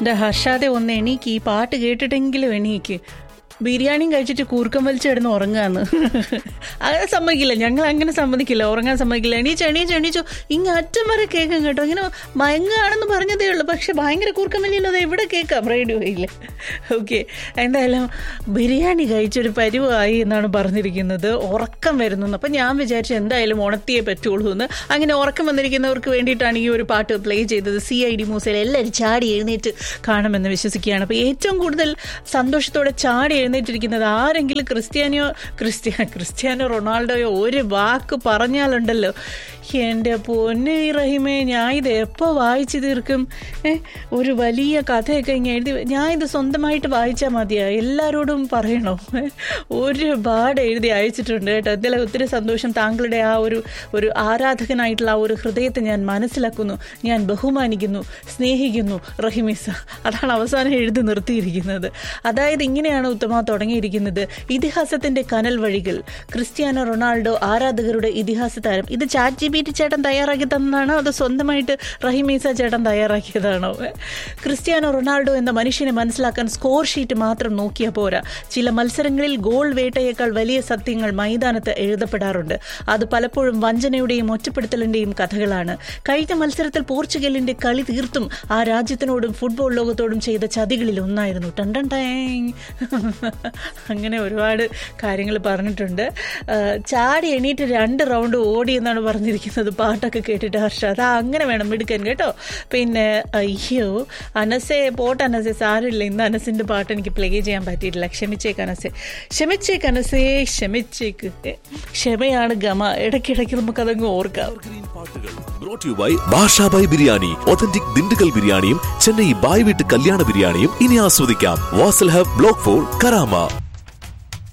എൻ്റെ ഹർഷാതെ ഒന്ന് എണീക്ക് ഈ പാട്ട് കേട്ടിട്ടെങ്കിലും എണീക്ക് ബിരിയാണിയും കഴിച്ചിട്ട് കൂർക്കം വലിച്ച് കിടന്ന് ഉറങ്ങാന്ന് അങ്ങനെ സമ്മതിക്കില്ല ഞങ്ങൾ അങ്ങനെ സമ്മതിക്കില്ല ഉറങ്ങാൻ സമ്മതിക്കില്ല എണീച്ചോ എണീച്ചോ എണീച്ചോ ഇങ്ങ് അറ്റം വരെ കേൾക്കാം കേട്ടോ ഇങ്ങനെ മയങ്ങാണെന്ന് പറഞ്ഞതേ ഉള്ളൂ പക്ഷെ ഭയങ്കര കൂർക്കം വലിയല്ലോ അത് എവിടെ കേൾക്കാം റേഡിയോയിൽ ഓക്കെ എന്തായാലും ബിരിയാണി കഴിച്ചൊരു പരുവായി എന്നാണ് പറഞ്ഞിരിക്കുന്നത് ഉറക്കം വരുന്നു അപ്പം ഞാൻ വിചാരിച്ചു എന്തായാലും ഉണർത്തിയേ പറ്റുള്ളൂ എന്ന് അങ്ങനെ ഉറക്കം വന്നിരിക്കുന്നവർക്ക് വേണ്ടിയിട്ടാണ് ഈ ഒരു പാട്ട് പ്ലേ ചെയ്തത് സി ഐ ഡി മൂസയിൽ എല്ലാവരും ചാടി എഴുന്നേറ്റ് കാണുമെന്ന് വിശ്വസിക്കുകയാണ് അപ്പോൾ ഏറ്റവും കൂടുതൽ സന്തോഷത്തോടെ ചാടി എഴുന്നേറ്റിരിക്കുന്നത് ആരെങ്കിലും ക്രിസ്ത്യാനിയോ ക്രിസ്ത്യ ക്രിസ്ത്യാനോ റൊണാൾഡോയോ ഒരു വാക്ക് പറഞ്ഞാലുണ്ടല്ലോ എൻ്റെ പൊന്നെ റഹിമേ ഞാൻ ഇത് എപ്പോൾ വായിച്ചു തീർക്കും ഏ, ഒരു വലിയ കഥയൊക്കെ ഇങ്ങനെ എഴുതി ഞാൻ ഇത് സ്വന്തമായിട്ട് വായിച്ചാൽ മതിയാ എല്ലാവരോടും പറയണോ ഏ, ഒരുപാട് എഴുതി അയച്ചിട്ടുണ്ട് കേട്ടോ എന്തായാലും ഒത്തിരി സന്തോഷം താങ്കളുടെ ആ ഒരു ഒരു ആരാധകനായിട്ടുള്ള ആ ഒരു ഹൃദയത്തെ ഞാൻ മനസ്സിലാക്കുന്നു ഞാൻ ബഹുമാനിക്കുന്നു സ്നേഹിക്കുന്നു റഹിമിസ അതാണ് അവസാനം എഴുതി നിർത്തിയിരിക്കുന്നത് അതായത് ഇങ്ങനെയാണ് ഉത്തമ തുടങ്ങിയിരിക്കുന്നത് ഇതിഹാസത്തിന്റെ കനൽ വഴികൾ ക്രിസ്ത്യാനോ റൊണാൾഡോ ആരാധകരുടെ ഇതിഹാസ താരം ഇത് ചാറ്റ് ജി ബി ടി ചേട്ടൻ തയ്യാറാക്കി തന്നതാണോ അത് സ്വന്തമായിട്ട് റഹിമീസ ചേട്ടൻ തയ്യാറാക്കിയതാണോ ക്രിസ്ത്യാനോ റൊണാൾഡോ എന്ന മനുഷ്യനെ മനസ്സിലാക്കാൻ സ്കോർ ഷീറ്റ് മാത്രം നോക്കിയാൽ പോരാ ചില മത്സരങ്ങളിൽ ഗോൾ വേട്ടയേക്കാൾ വലിയ സത്യങ്ങൾ മൈതാനത്ത് എഴുതപ്പെടാറുണ്ട് അത് പലപ്പോഴും വഞ്ചനയുടെയും ഒറ്റപ്പെടുത്തലിന്റെയും കഥകളാണ് കഴിഞ്ഞ മത്സരത്തിൽ പോർച്ചുഗലിന്റെ കളി തീർത്തും ആ രാജ്യത്തിനോടും ഫുട്ബോൾ ലോകത്തോടും ചെയ്ത ചതികളിൽ ഒന്നായിരുന്നു ടണ്ടൻ ടൈങ് അങ്ങനെ ഒരുപാട് കാര്യങ്ങൾ പറഞ്ഞിട്ടുണ്ട് ആ, ചാടി എണീറ്റ് രണ്ട് റൗണ്ട് ഓടി എന്നാണ് പറഞ്ഞിരിക്കുന്നത് പാട്ടൊക്കെ കേട്ടിട്ട് ഹർഷ അതാ അങ്ങനെ വേണം എടുക്കാൻ കേട്ടോ പിന്നെ അയ്യോ അനസെ പോട്ട് അനസെ സാരമില്ല ഇന്ന് അനസിന്റെ പാട്ട് എനിക്ക് പ്ലേ ചെയ്യാൻ പറ്റിയിട്ടില്ല ക്ഷമിച്ചേക്ക് അനസെ ക്ഷമിച്ചേക്ക് അനസേ ക്ഷമിച്ചേക്ക് ഏ, ക്ഷമയാണ് ഗമ ഇടയ്ക്കിടയ്ക്ക് നമുക്കതങ്ങ് ഓർക്കാം ഗ്രീൻ പാട്ടുകൾ brought you by Basha by biryani authentic Dindigul ബിരിയാണിയും ചെന്നൈ ബായ് വീട്ട് കല്യാണ ബിരിയാണിയും ഇനി ആസ്വദിക്കാം Wasl hub block four Karama